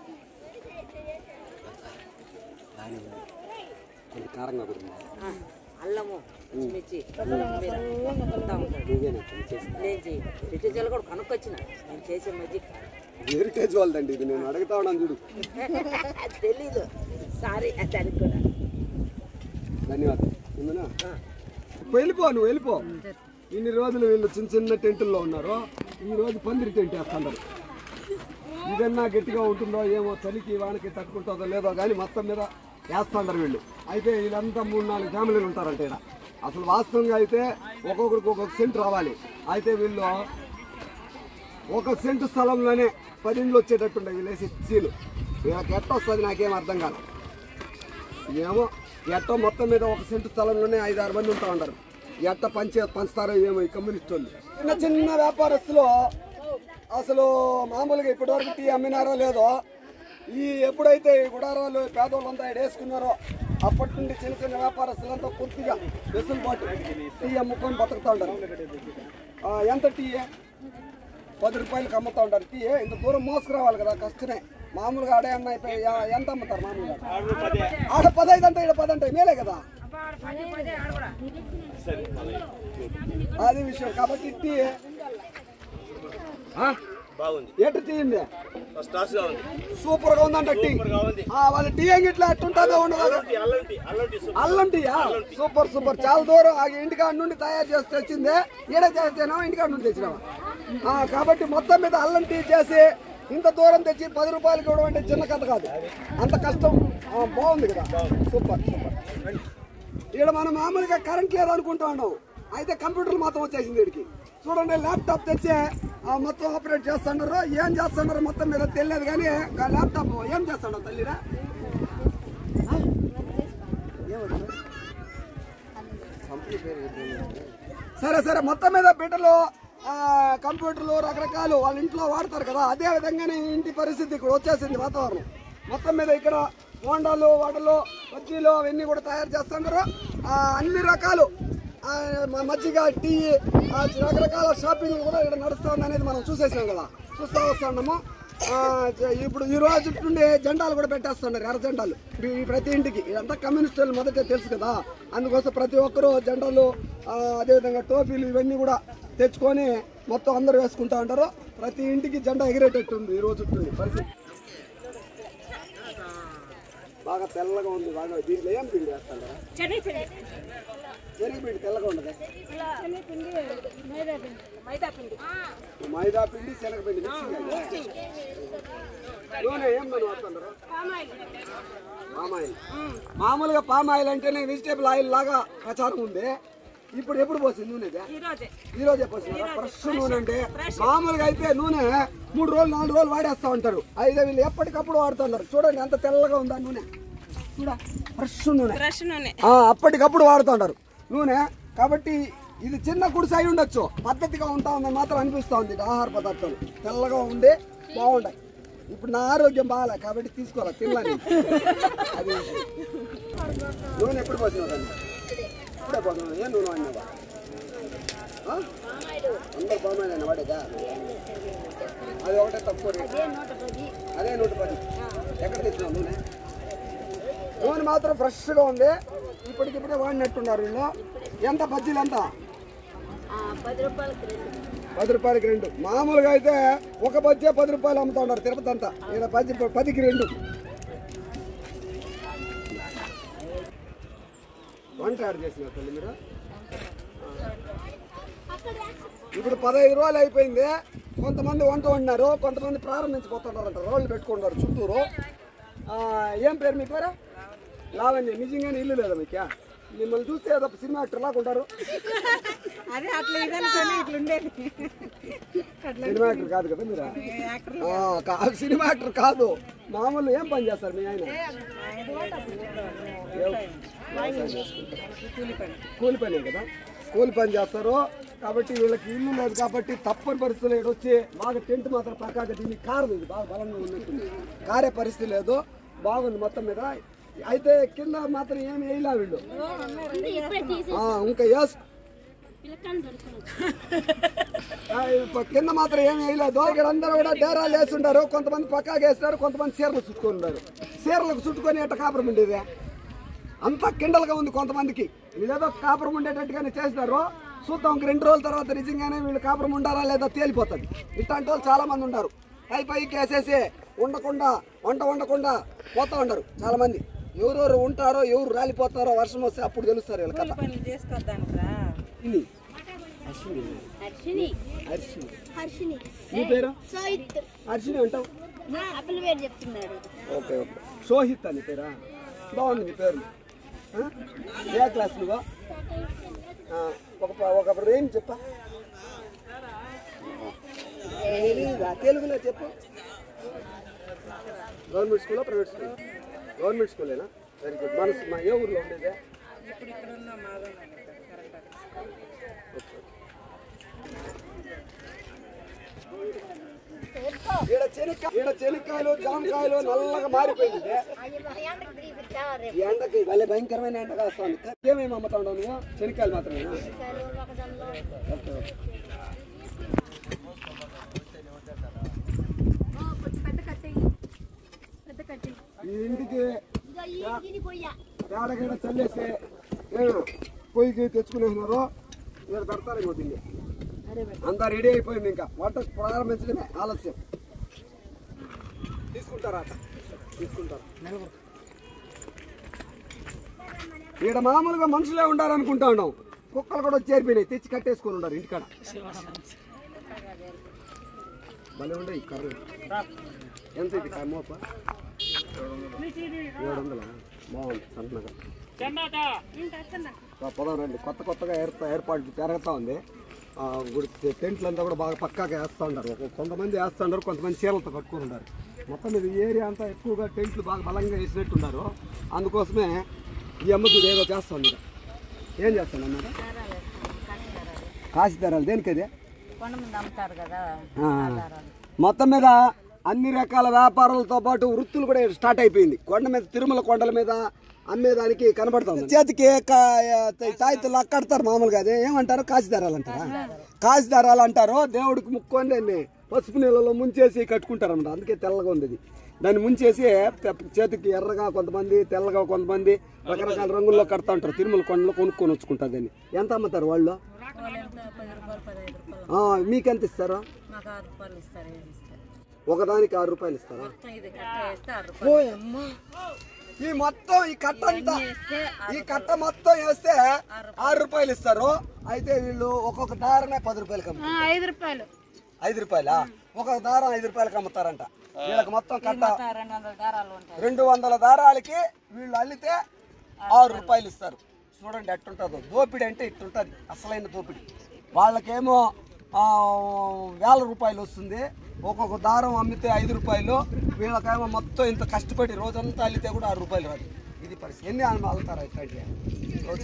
కొంచెం కారంగా కూడా ఉంది. అల్లము మిర్చి కొత్తిమీర అంతా ఉంటుంది నేను చేయి రిటైజర్లు కూడా కొనుక్కొచ్చిన నేను చేసే మజ్జిగ హెరిటేజ్ వాళ్ళదండి ఇది నేను అడుగుతా ఉన్నాను చూడు తెలీదు సారీ దానికి కూడా ధన్యవాదాలు ఏమన్నా? వెళ్ళిపో నువ్వు వెళ్ళిపో ఇన్ని రోజులు వీళ్ళు చిన్న చిన్న టెంటుల్లో ఉన్నారు ఈ రోజు పందిరి టెంట్ వేస్తున్నారు ఇదన్నా గట్టిగా ఉంటుందో ఏమో చలికి వానకి తట్టుకుంటుందో లేదో కానీ మొత్తం మీద వేస్తున్నారు వీళ్ళు అయితే వీళ్ళంతా మూడు నాలుగు ఫ్యామిలీలు ఉంటారంట ఇక్కడ అసలు వాస్తవంగా అయితే ఒక్కొక్కరికి ఒక్కొక్క సెంట్ రావాలి అయితే వీళ్ళు ఒక సెంటు స్థలంలోనే పది ఇండ్లు వచ్చేటట్టుండే వీళ్ళు వేసే సీలు వీళ్ళకి ఎట్ట వస్తుంది నాకేం అర్థం కాదు ఏమో ఎట్టో మొత్తం మీద ఒక సెంటు స్థలంలోనే ఐదు ఆరు మంది ఉంటా ఉంటారు ఎట్ట పంచే పంచుతారో ఏమో ఈ కమ్యూనిస్ట్ వాళ్ళు చిన్న చిన్న వ్యాపారస్తులు అసలు మామూలుగా ఇప్పటివరకు టీ అమ్మినారో లేదో ఈ ఎప్పుడైతే ఈ గుడారాలు పేదోళ్ళంతా ఈడ వేసుకున్నారో అప్పటి నుండి చిన్న చిన్న వ్యాపారస్తులంతా పూర్తిగా వెసులుబాటు టీ అమ్ముకొని బతుకుతా ఉంటారు ఆ, ఎంత టీ పది రూపాయలకి అమ్ముతా ఉంటారు టీ ఇంత దూరం మోసుకురావాలి కదా కష్టమే మామూలుగా ఆడే అన్న అయిపోయి ఎ- ఎంత అమ్ముతారు మామూలుగా ఆడ పదైదు అంటే ఇక్కడ పది అంటే మేలే కదా అది విషయం కాబట్టి టీ ఆ? బాగుంది ఎటు టీ ఉంది ఫస్ట్ క్లాస్గా ఉంది సూపర్ గా ఉందంట టీ ఆ, వాళ్ళ టీ ఏం ఇట్లా ఎట్టుంటుందో ఉండదు అల్లం టీ అల్లం టీ సూపర్. అల్లం టీయా సూపర్ సూపర్ చాలా దూరం ఆ ఇంటికాడ నుండి తయారు చేసి తెచ్చిందే ఈడ చేస్తేనా ఇంటికాడ నుండి తెచ్చినావా ఆ, కాబట్టి మొత్తం మీద అల్లం టీ చేసి ఇంత దూరం తెచ్చి పది రూపాయలకి ఇవ్వడం అంటే చిన్న కథ కాదు అంత కష్టం ఆ, బాగుంది కదా సూపర్ సూపర్ ఇక్కడ మనం మామూలుగా కరెంట్ లేదు అనుకుంటా ఉన్నాం అయితే కంప్యూటర్లు మొత్తం వచ్చేసింది వీడికి చూడండి ల్యాప్టాప్ తెచ్చి ఆ, మొత్తం ఆపరేట్ చేస్తున్నారు ఏం చేస్తున్నారు మొత్తం మీద తెలియదు కానీ ఆ ల్యాప్టాప్ ఏం చేస్తాడు తల్లిరా ఆ? ఏమవుతుంది? కంపెనీ పేరు చెప్పండి. సరే సరే మొత్తం మీద బిడ్డలు ఆ, కంప్యూటర్లు రకరకాలు వాళ్ళ ఇంట్లో వాడతారు కదా అదే విధంగానే ఈ ఇంటి పరిస్థితి ఇక్కడ వచ్చేసింది వాతావరణం మొత్తం మీద ఇక్కడ హోండాలు వాటలు బజ్జీలు అవన్నీ కూడా తయారు చేస్తున్నారు ఆ, అన్ని రకాలు ఆ, మ- మజ్జిగ టీ ఆ, రకరకాల షాపింగ్ కూడా ఇక్కడ నడుస్తూ ఉంది అనేది మనం చూసేసాం కదా చూస్తూ వస్తున్నాము ఆ, జ- ఇప్పుడు ఈ రోజు నుండి జెండాలు కూడా పెట్టేస్తున్నారు ఎర్ర జెండాలు ఈ ప్రతి ఇంటికి ఇదంతా కమ్యూనిస్టులు మొదటే తెలుసు కదా అందుకోసం ప్రతి ఒక్కరూ జెండాలు ఆ, అదేవిధంగా టోపీలు ఇవన్నీ కూడా తెచ్చుకొని మొత్తం అందరూ వేసుకుంటా ఉంటారు ప్రతి ఇంటికి జెండా ఎగిరేటట్టు ఉంది ఈ రోజు నుండి పరిస్థితి బాగా తెల్లగా ఉంది బాగా దీంట్లో ఏం పిండి వేస్తారా శనగ పిండి తెల్లగా ఉండదు మైదా పిండి మైదా పిండి శనగపిండి మిక్సింగ్ నూనె ఏం నూనె వాడుతున్నారు పామ్ ఆయిల్ మామూలుగా పామ్ ఆయిల్ అంటేనే వెజిటేబుల్ ఆయిల్ లాగా ప్రచారం ఉంది ఇప్పుడు ఎప్పుడు పోసింది నూనె ఇది? ఈరోజే ఈ రోజే పోసినారా ఫ్రెష్ నూనె అంటే మామూలుగా అయితే నూనె మూడు రోజులు నాలుగు రోజులు వాడేస్తా ఉంటారు అయితే వీళ్ళు ఎప్పటికప్పుడు వాడుతుంటారు చూడండి ఎంత తెల్లగా ఉందా నూనె చూడ ఫ్రెష్ నూనె ఫ్రెష్ నూనె ఆ, అప్పటికప్పుడు వాడుతుంటారు నూనె కాబట్టి ఇది చిన్న గుడిసె అయి ఉండొచ్చు పద్ధతిగా ఉంటా ఉందని మాత్రం అనిపిస్తూ ఉంది ఇది ఆహార పదార్థాలు తెల్లగా ఉండి బాగుంటాయి ఇప్పుడు నా ఆరోగ్యం బాగాలే కాబట్టి తీసుకోవాలి తినాలి అది విషయం. నూనె ఎప్పుడు పోసినావు దాన్ని ఇప్పుడే పోతున్నావు ఏ నూనె వాడినావా ఆ? అందరు బాగున్నాయి వాడేదా అది ఒకటే తక్కువ రేటు. అదే నూట పది ఎక్కడ తెచ్చినావు నూనె నూనె మాత్రం ఫ్రెష్గా ఉంది ఇప్పటికిప్పుడే వాడినట్టున్నారు వీళ్ళు ఎంత బజ్జీలు ఎంత పది రూపాయలకి రెండు పది రూపాయలకి రెండు మామూలుగా అయితే ఒక బజ్జే పది రూపాయలు అమ్ముతా ఉన్నారు తిరుపతి అంతా ఇక్కడ పది పదికి రెండు వంట యాడ్ చేసిన తల్లి మీరు ఇప్పుడు పదహైదు రోజులు అయిపోయింది కొంతమంది వంట వండినారు కొంతమంది ప్రారంభించిపోతున్నారంట రోడ్లు పెట్టుకున్నారు చుట్టూరు ఆ, ఏం పేరు మీ పేరు లావణ్య నిజంగానే ఇల్లు లేదా మీకా మిమ్మల్ని చూస్తే ఏదో సినిమా యాక్టర్ లాగా ఉంటారు అదే అట్లా ఇదనుకొని ఇట్లా ఉండేది సినిమా యాక్టర్ కాదు కదా మీరు ఆ, కా- సినిమా యాక్టర్ కాదు మామూలు ఏం పని చేస్తారు మీ ఆయన కూలి పని కదా కూలి పని చేస్తారు కాబట్టి వీళ్ళకి ఇల్లు లేదు కాబట్టి తప్పని పరిస్థితులు ఇక్కడ వచ్చి బాగా టెంట్ మాత్రం పక్కాగా దీన్ని కారు ఇది బాగా బలంగా ఉన్నట్టుంది కారే పరిస్థితి లేదు బాగుంది మొత్తం మీద అయితే కింద మాత్రం ఏమి వేయలే వీళ్ళు ఇప్పుడే తీసి ఆ, ఇంకా వేస్ పిల్లకాయలు దొరుకుతుంది ఆ, ఇప్పుడు కింద మాత్రం ఏమి వేయలేదు ఇక్కడ అందరూ కూడా డేరాలు వేస్తుంటారు కొంతమంది పక్కాగా వేస్తారు కొంతమంది చీరలు చుట్టుకొని ఉన్నారు చీరలకు చుట్టుకొని ఎట్ట కాపురం ఉండేది అంతా కిండలుగా ఉంది కొంతమందికి వీళ్ళేదో కాపురం ఉండేటట్టుగానే చేసినారు చూద్దాం ఇంక రెండు రోజుల తర్వాత నిజంగానే వీళ్ళు కాపురం ఉండారా లేదా తేలిపోతుంది ఇట్లాంటి వాళ్ళు చాలా మంది ఉన్నారు పై పైకి వేసేసి ఉండకుండా వంట వండకుండా పోతా ఉండరు చాలా మంది ఎవరెవరు ఉంటారో ఎవరు రాలిపోతారో వర్షం వస్తే అప్పుడు తెలుస్తారు వీళ్ళ కథ పనులు చేసుకోవద్దానికిరా ఇది హర్షిని హర్షిని హర్షిని నీ పేరు సోహిత్ హర్షిని అంటావు అప్పుల పేరు చెప్తున్నాడు ఓకే ఓకే సోహిత్ అని పేరా బాగుంది నీ పేరు ఆ? ఏ క్లాస్ నువ్వు ఆ, ఒక ప- ఒక రేంజ్ చెప్పా తెలీదా? తెలుగులో చెప్పు గవర్నమెంట్ స్కూలా ప్రైవేట్ స్కూల్ గవర్నమెంట్ స్కూలేనా వెరీ గుడ్ మన మా ఏ ఊర్లో ఉండేదే ఇప్పుడు ఇక్కడ ఉన్న మాదన్న కరెక్ట్ ఈడ చెనిక్కాయ ఈడ చెనిక్కాయలు జామకాయలు నల్లగా మారిపోయింది ఇది. ఈ ఎండకి భలే భయంకరమైన ఎండ కాస్తుంది ఏమేమి అమ్ముతా ఉండవు నువ్వు చెనిక్కాయలు మాత్రమే ఓకే ఓకే ఈ ఇంటికి పేడగడ చల్లేసి ఏ, పొయ్యికి తెచ్చుకునేసినారు ఇక్కడ పెడతారు ఇంకో దీన్ని అంతా రెడీ అయిపోయింది ఇంకా వంట ప్రారంభించడమే ఆలస్యం తీసుకుంటారా అట్ట? తీసుకుంటారు ఈడ మామూలుగా మనుషులే ఉండాలనుకుంటా ఉన్నాం కుక్కలు కూడా వచ్చి చేరిపోయినాయి తెచ్చి కట్టేసుకొని ఉన్నారు ఇంటికాడ భలే ఉండే ఈ కర్రీ ఎంత ఇది కాయ మోప ఏడు వందలా బాగుంది సన్నగా ఆ, పొలం రండి కొత్త కొత్తగా ఏర్పా ఏర్పాటు జరుగుతూ ఉంది ఆ, గుడి టెంట్లు అంతా కూడా బాగా పక్కాగా వేస్తూ ఉంటారు ఒక- కొంతమంది వేస్తూ ఉంటారు కొంతమంది చీరలతో కట్టుకుని ఉంటారు మొత్తం ఇది ఏరియా అంతా ఎక్కువగా టెంట్లు బాగా బలంగా వేసినట్టున్నారు అందుకోసమే ఈ అమ్మకు ఏదో చేస్తుంది ఏం చేస్తాను అన్నమాట కాశీ దారాలు దేనికి అది కొండ ముందు అమ్ముతారు కదా ఆ. మొత్తం మీద అన్ని రకాల వ్యాపారాలతో పాటు వృత్తులు కూడా స్టార్ట్ అయిపోయింది కొండ మీద తిరుమల కొండల మీద అమ్మేదానికి కనబడుతుంది చేతికి తాయితులు కడతారు మామూలుగా అదే ఏమంటారు కాశీదారాలు అంటారా కాశీదారాలు అంటారు దేవుడికి ముక్కొని దాన్ని పసుపు నీళ్ళలో ముంచేసి కట్టుకుంటారు అన్నమాట అందుకే తెల్లగా ఉంది ఇది దాన్ని ముంచేసి తె- చేతికి ఎర్రగా కొంతమంది తెల్లగా కొంతమంది రకరకాల రంగుల్లో కడతా ఉంటారు తిరుమల కొండలో కొనుక్కొని వచ్చుకుంటారు దాన్ని ఎంత అమ్ముతారు వాళ్ళు వాళ్ళు ఎంత పది రూపాయలు పదహైదు రూపాయలు ఆ, మీకెంత ఇస్తారా మాకు ఆరు రూపాయలు ఇస్తారు ఏమి ఇస్తారు ఒకదానికి ఆరు రూపాయలు ఇస్తారా మొత్తం ఇది కట్ట వేస్తే ఆరు రూపాయలు ఓయమ్మా ఈ మొత్తం ఈ కట్ట అంతా వేస్తే ఈ కట్ట మొత్తం వేస్తే ఆరు రూపాయలు ఇస్తారు అయితే వీళ్ళు ఒక్కొక్క దారమే పది రూపాయలకి అమ్ముతారు ఐదు రూపాయలు ఐదు రూపాయలా ఒక్కొక్క దారం ఐదు రూపాయలకి అమ్ముతారంట వీళ్ళకి మొత్తం కట్ట రెండు వందల దారాలు ఉంటాయి రెండు వందల దారాలకి వీళ్ళు అల్లితే ఆరు రూపాయలు ఇస్తారు చూడండి ఎట్టుంటుందో దోపిడీ అంటే ఇట్టుంటుంది అసలైన దోపిడీ వాళ్ళకేమో ఆ, వేల రూపాయలు వస్తుంది ఒక్కొక్క దారం అమ్మితే ఐదు రూపాయలు వీళ్ళకేమో మొత్తం ఇంత కష్టపడి రోజంతా అల్లితే కూడా ఆరు రూపాయలు రాదు ఇది పరిస్థితి ఎన్ని అల్లుతారా ఇట్లాంటివి రోజు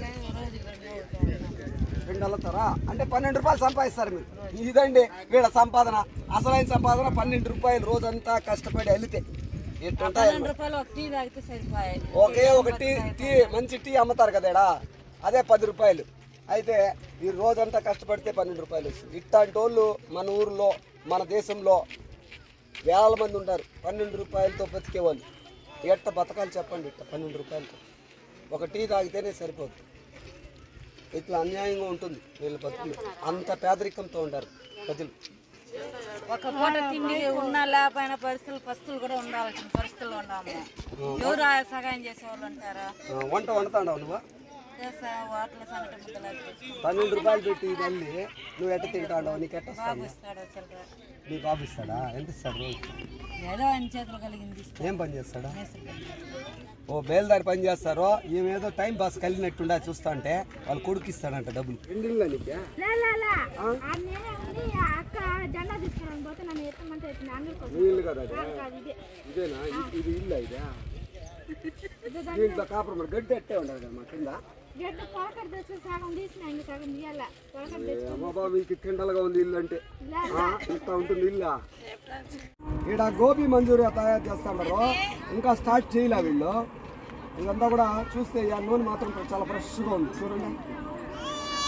రెండు అల్లుతారా అంటే పన్నెండు రూపాయలు సంపాదిస్తారు మీరు ఇదండి వీళ్ళ సంపాదన అసలైన సంపాదన పన్నెండు రూపాయలు రోజంతా కష్టపడి అల్లితే ఎట్టుంటాయి రెండు రూపాయలు ఒక టీ తాగితే సరిపోయాయి ఒకే ఒక టీ టీ మంచి టీ అమ్ముతారు కదేడా అదే పది రూపాయలు అయితే ఈ రోజంతా కష్టపడితే పన్నెండు రూపాయలు వస్తుంది ఇట్లాంటి వాళ్ళు మన ఊర్లో మన దేశంలో వేల మంది ఉంటారు పన్నెండు రూపాయలతో బతికే వాళ్ళు ఎట్ట బతకాలి చెప్పండి ఇట్ట పన్నెండు రూపాయలతో ఒక టీ తాగితేనే సరిపోతుంది ఇట్లా అన్యాయంగా ఉంటుంది వీళ్ళ బతుకులు అంత పేదరికంతో ఉంటారు ప్రజలు ఒక పూట తిండి ఉన్నా లేకపోయినా పరిస్థితులు పస్తులు కూడా ఉండాల్సిన పరిస్థితులు ఉన్నాము ఎవరు ఆ సహాయం చేసేవాళ్ళు ఉంటారా ఆ, వంట వండుతాడావు నువ్వు చేస్తా వాటిలో సంగటి ముద్దలు పన్నెండు రూపాయలు పెట్టి మళ్ళీ నువ్వు ఎట్ట తింటాడావు నీకు ఎట్ట వస్తుంది ఇస్తాడు చిల్లర మీ బాబు ఇస్తాడా ఎంత ఇస్తాడు రోజు ఏదో ఆయన చేతులు కలిగింది ఇస్తాడు. ఏం పని చేస్తాడా మేస్త్రి పని. ఓ బేల్దారి పని చేస్తారో ఏమేదో టైం పాస్ కలిగినట్టుండే చూస్తా అంటే వాళ్ళు కొడుకు ఇస్తాడంట డబ్బులు ఎండిల్లా నీకే అక్క జెండా తీసుకున్నాను పోతే నన్ను ఎత్తమంటే ఎత్తిన అందరికీ నీ ఇల్లు కదా అది? ఇదే ఇదేనా ఇది- ఇది ఇల్లు ఇదే దీంట్లో కాపురం మరి గడ్డి ఎట్టే ఉండదు కదా మా కింద గడ్డ పొలకడ తెచ్చి సగం తీసిన ఇంక సగం తీయాల పొలకడ తెచ్చి ఏమో బాబు ఇంక కిండలుగా ఉంది ఇల్లు అంటే ఆ, ఇంత ఉంటుంది ఇల్లా ఈడ గోబీ మంజూరియా తయారు చేస్తున్నారు ఇంకా స్టార్ట్ చేయలే వీళ్ళు ఇదంతా కూడా చూస్తే ఆ నూనె మాత్రం చాలా ఫ్రెష్గా ఉంది చూడండి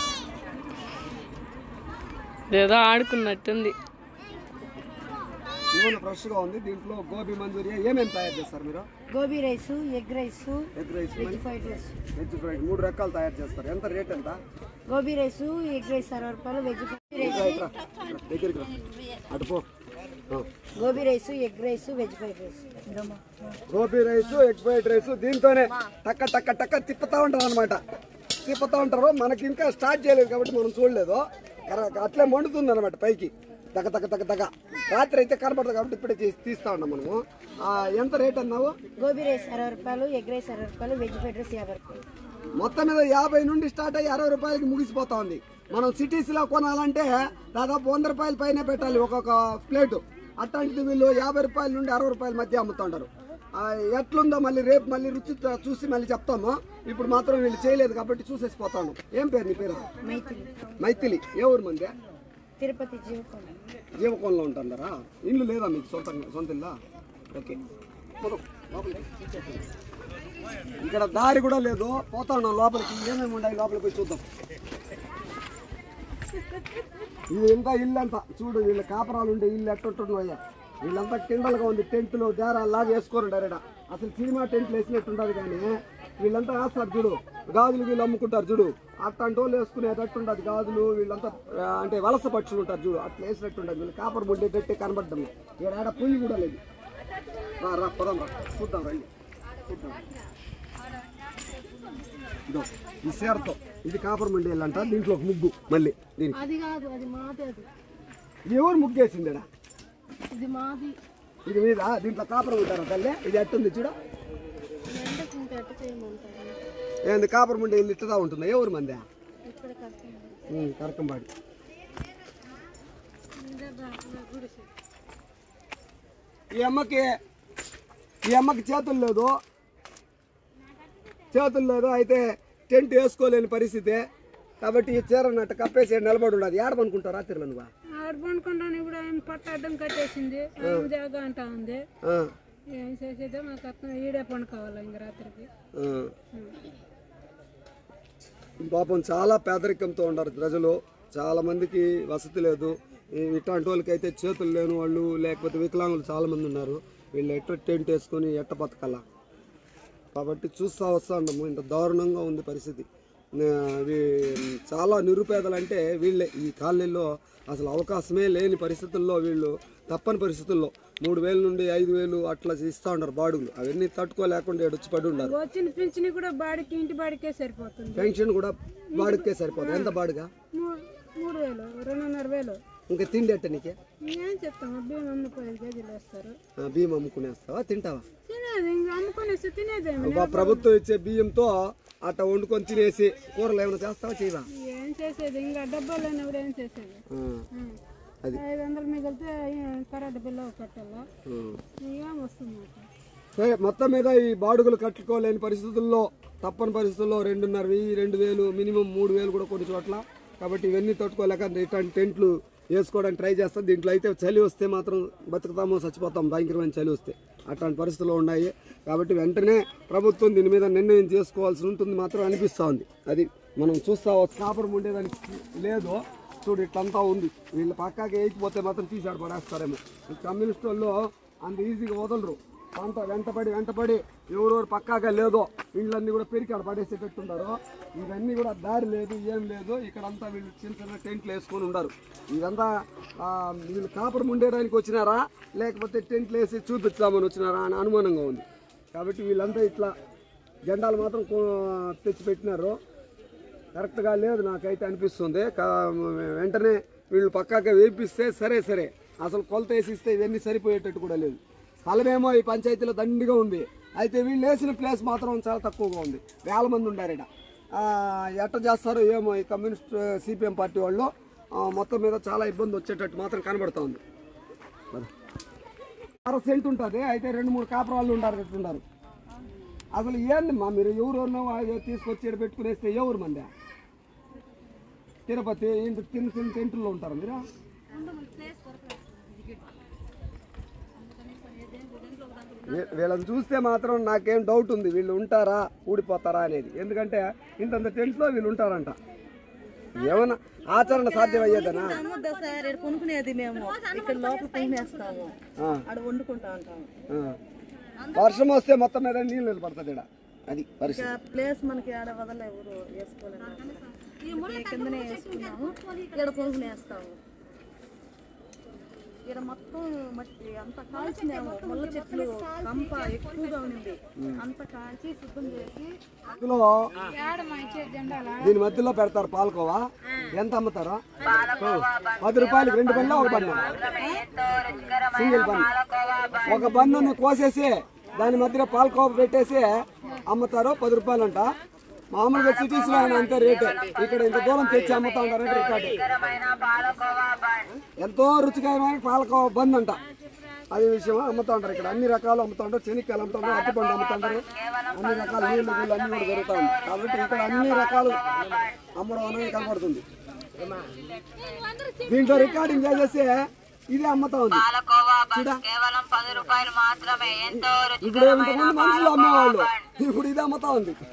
ఏదో ఆడుకున్నట్టుంది నూనె ఫ్రెష్గా ఉంది దీంట్లో గోబీ మంచూరియా ఏమేమి తయారు చేస్తారు మీరు gobi rice egg rice egg rice veg fried rice veg fried మూడు రకాలు తయారు చేస్తారు ఎంత రేట్ ఎంత గోబీ రైస్ ఎగ్ రైస్ అరవై రూపాయలు వెజ్ ఫ్రైడ్ రైస్ ఇట్రా, ఇట్రా. దగ్గరికి రా. అటు పో ఆ. Gobi rice egg rice veg fried rice gobi rice egg fried rice దీంతోనే టక్క టక్క టక్క తిప్పుతా ఉంటారు అనమాట తిప్పుతా ఉంటారు మనకి ఇంకా స్టార్ట్ చేయలేదు కాబట్టి మనం చూడలేదు కర- అట్లే మండుతుంది అనమాట పైకి తగ్గ తగ్గ తగ్గ తగ్గ రాత్రి అయితే కనపడదు కాబట్టి ఇప్పుడే తీసి తీస్తా ఉన్నాం మనము ఆ, ఎంత రేట్ అన్నావు గోబీ రైస్ అరవై రూపాయలు ఎగ్ రైస్ అరవై రూపాయలు వెజ్ ఫ్రైడ్ రైస్ యాభై రూపాయలు మొత్తం మీద యాభై నుండి స్టార్ట్ అయ్యి అరవై రూపాయలకి ముగిసిపోతా ఉంది మనం సిటీస్ లో కొనాలంటే దాదాపు వంద రూపాయల పైన పెట్టాలి ఒక్కొక్క ప్లేటు అట్లాంటిది వీళ్ళు యాభై రూపాయల నుండి అరవై రూపాయల మధ్య అమ్ముతుంటారు ఆ, ఎట్లుందో మళ్ళీ రేపు మళ్ళీ రుచి త- చూసి మళ్ళీ చెప్తాము ఇప్పుడు మాత్రం వీళ్ళు చేయలేదు కాబట్టి చూసేసి పోతాను ఏం పేరు నీ పేరు మైథిలి మైథిలి ఏ ఊరు మంది తిరుపతి జీవకొండ జీవకోణంలో ఉంటున్నారా ఇల్లు లేదా మీకు సొంత సొంత ఇల్లా ఓకే పోదాం, లోపలికి. ఇక్కడ దారి కూడా లేదు పోతా ఉన్నాం లోపలికి ఏమేమి ఉన్నాయి లోపలికి పోయి చూద్దాం ఇది ఎంత ఇల్లు అంతా చూడు వీళ్ళ కాపరాలు ఉండే ఇల్లు ఎట్టుంటుందో అయ్యా వీళ్ళంతా కిండలుగా ఉంది టెంట్లు దారాలు లాగా వేసుకోరు డైరెక్ట్ అసలు సినిమా టెంట్లు వేసినట్టు ఉండదు కానీ వీళ్ళంతా వేస్తారు చూడు గాజులు వీళ్ళు అమ్ముకుంటారు చూడు అట్లాంటి వాళ్ళు వేసుకునేటట్టు ఉండదు గాజులు వీళ్ళంతా ఆ, అంటే వలస పక్షులు ఉంటారు చూడు అట్లా వేసినట్టు ఉండదు వీళ్ళు కాపర్ ముడ్డే పెట్టి కనబడ్డం ఇక్కడ ఆడ పొయ్యి కూడా లేదు రా రా పొదం రా చూద్దాం రండి చూద్దాం ఇదో ఈ సేరతో ఇది కాపర్ మండేలు అంట దీంట్లో ఒక ముగ్గు మళ్ళీ దీనికి అది కాదు అది మాది అది ఇది ఎవరు ముగ్గేసిందేడా ఇది మాది ఇది మీద దీంట్లో కాపురం ఉంటారా తల్లి ఇది ఎట్టుంది చూడ ఎండకు ఇంకా ఎట్ట చేయమంటారు ఏంది కాపురం ఉండే ఇల్లు ఇట్లా ఉంటుందా ఎవరు మంది ఇక్కడ కష్టం కరకంబాడి ఈ అమ్మకి ఈ అమ్మకి చేతులు లేదు చేతులు లేదు అయితే టెంట్ వేసుకోలేని పరిస్థితి కాబట్టి ఈ చీర నట్టు కప్పేసి నిలబడి ఉండదు ఏడమనుకుంటావు రాత్రిలో నువ్వు ఆడ పండుకుంటాను ఇప్పుడు ఆయన పట్ట అడ్డం కట్టేసింది ఆయన జాగా అంటా ఉంది ఆ, ఏం చేసేదే మాకు అర్థం ఈడే పండుకోవాలి ఇంక రాత్రికి ఆ. పాపం చాలా పేదరికంతో ఉన్నారు ప్రజలు చాలా మందికి వసతి లేదు ఈ ఇట్లాంటి వాళ్ళకైతే చేతులు లేని వాళ్ళు లేకపోతే వికలాంగులు చాలా మంది ఉన్నారు వీళ్ళు ఎట్ట టెంట్ వేసుకొని ఎట్ట బతకాల కాబట్టి చూస్తా వస్తా ఉండము ఇంత దారుణంగా ఉంది పరిస్థితి ఆ, వీ- చాలా నిరుపేదలు అంటే వీళ్ళే ఈ కాలనీలో అసలు అవకాశమే లేని పరిస్థితుల్లో వీళ్ళు తప్పని పరిస్థితుల్లో మూడు వేల నుండి ఐదు వేలు అట్లా ఇస్తూ ఉన్నారు బాడుగులు అవన్నీ తట్టుకోలేకుండా వచ్చి పడి ఉన్నారు వచ్చిన పింఛని కూడా బాడికి ఇంటి బాడికే సరిపోతుంది పెన్షన్ కూడా బాడుకే సరిపోతుంది ఎంత బాడుగా మూ- మూడు వేలు రెండున్నర వేలు ఇంకా తిండి ఎట్ట నీకే ఏం చెప్తాము బియ్యం అమ్ముకు ఐదు కేజీలు వేస్తారు ఆ, బియ్యం అమ్ముకునేస్తావా తింటావా తినేది ఇంక అమ్ముకొనేస్తే తినేదేమి అబ్బా, ప్రభుత్వం ఇచ్చే బియ్యంతో అట్ట వండుకొని తినేసి కూరలు ఏమైనా చేస్తావా చేయవా ఏం చేసేది ఇంకా డబ్బులు లేనప్పుడు ఏం చేసేది ఆ, ఉం. అది. ఐదు వందలు మిగిలితే కరెంట్ బిల్లు కట్టాలా ఆ. ఏం వస్తుంది మాకు సరే మొత్తం మీద ఈ బాడుగులు కట్టుకోలేని పరిస్థితుల్లో తప్పని పరిస్థితుల్లో రెండున్నర వెయ్యి రెండు వేలు మినిమం మూడు వేలు కూడా కొన్ని చోట్ల కాబట్టి ఇవన్నీ తట్టుకోలేక ఇట్లాంటి టెంట్లు వేసుకోవడానికి ట్రై చేస్తాం దీంట్లో అయితే చలి వస్తే మాత్రం బతుకుతామో చచ్చిపోతాం భయంకరమైన చలి వస్తే అట్లాంటి పరిస్థితులు ఉన్నాయి కాబట్టి వెంటనే ప్రభుత్వం దీని మీద నిర్ణయం చేసుకోవాల్సి ఉంటుంది మాత్రం అనిపిస్తూ ఉంది అది మనం చూస్తా కాపురం ఉండేదానికి లేదు చూడు ఇట్లంతా ఉంది వీళ్ళు పక్కాకి వేయకపోతే మాత్రం తీసాడు పడేస్తారేమో ఈ కమ్యూనిస్ట్ వాళ్ళు అంత ఈజీగా వదలరు పంట వెంటపడి వెంటపడి ఎవరెవరు పక్కాగా లేదో వీళ్ళన్నీ కూడా పెరిగి ఆడ పడేసేటట్టుండారు ఇవన్నీ కూడా దారి లేదు ఏం లేదు ఇక్కడంతా వీళ్ళు చిన్న చిన్న టెంట్లు వేసుకొని ఉన్నారు ఇదంతా ఆ, వీళ్ళు కాపురం ఉండేదానికి వచ్చినారా లేకపోతే టెంట్లు వేసి చూపించామని వచ్చినారా అని అనుమానంగా ఉంది కాబట్టి వీళ్ళంతా ఇట్లా జెండాలు మాత్రం కో- తెచ్చి పెట్టినారు కరెక్ట్గా లేదు నాకైతే అనిపిస్తుంది కా- వెంటనే వీళ్ళు పక్కాగా వేపిస్తే సరే సరే అసలు కొలత వేసి ఇస్తే ఇవన్నీ సరిపోయేటట్టు కూడా లేదు స్థలమేమో ఈ పంచాయతీలో దండిగా ఉంది అయితే వీళ్ళు వేసిన ప్లేస్ మాత్రం చాలా తక్కువగా ఉంది వేల మంది ఉండారు ఇక్కడ ఎట్ట చేస్తారో ఏమో ఈ కమ్యూనిస్ట్ సిపిఎం పార్టీ వాళ్ళు ఆ, మొత్తం మీద చాలా ఇబ్బంది వచ్చేటట్టు మాత్రం కనబడుతూ ఉంది మరి. అర సెంట్ ఉంటుంది అయితే రెండు మూడు కాపురాళ్ళు ఉండారు ఉన్నారు అసలు ఏంది మా మీరు ఎవరు తీసుకొచ్చి ఈడ పెట్టుకునేస్తే ఎవరు మంది తిరుపతి ఇంత చిన్న చిన్న టెంట్లో ఉంటారు మీరు వీ- వీళ్ళని చూస్తే మాత్రం నాకేం డౌట్ ఉంది వీళ్ళు ఉంటారా ఊడిపోతారా అనేది ఎందుకంటే ఇంతంత టెంట్లో వీళ్ళు ఉంటారంట ఏమన్నా ఆచరణ సాధ్యం అయ్యేదనా అమ్మొద్దా సార్ ఇక్కడ కొనుక్కునేది మేము ఇక్కడ లోపల కొనేస్తాము ఆ, ఆడ వండుకుంటా ఉంటాము ఆ. వర్షం వస్తే మొత్తం మీద నీళ్ళు నిలబడుతుంది ఇక్కడ అది పరిస్థితి ఇంకా ప్లేస్ మనకి ఆడ వదల ఎవరు వేసుకోలేదు ఇక్కడ కిందనే వేసుకున్నాము ఇక్కడ కొనుక్కునేస్తాము ఇక్కడ మొత్తం మట్టి అంత కాల్చినాము ముళ్ళ చెట్లు కంప ఎక్కువగా ఉండింది అంత కాల్చి శుద్ధం చేసి మధ్యలో దీని మధ్యలో పెడతారు పాలకోవా ఎంత అమ్ముతారు పది రూపాయలకి రెండు బండ్లు ఒక బండి సింగిల్ బండి ఒక బండుని కోసేసి దాని మధ్యలో పాలకోవ పెట్టేసి అమ్ముతారు పది రూపాయలు అంట మామూలుగా సిటీస్ లో అయినా అంతే రేటు ఇక్కడ ఇంత దూరం తెచ్చి అమ్ముతా ఉంటారు రికార్డు ఎంతో రుచికరమైన పాలకోవ బంద్ అంట అది విషయం అమ్ముతా ఉంటారు ఇక్కడ అన్ని రకాలు అమ్ముతా ఉంటారు చెనిక్కాయలు అమ్ముతా ఉంటారు అరటిపండు అమ్ముతా ఉంటారు అన్ని రకాల నీళ్ళు గీళ్ళు అన్ని కూడా జరుగుతా ఉంది కాబట్టి ఇక్కడ అన్ని రకాలు అమ్మడం అనేది కనబడుతుంది దీంట్లో రికార్డింగ్ చేసేసి ఇదే అమ్ముతా ఉంది చూడా? ఇప్పుడు ఇంతకుముందు మనుషులు అమ్మేవాళ్ళు ఇప్పుడు ఇది అమ్ముతా ఉంది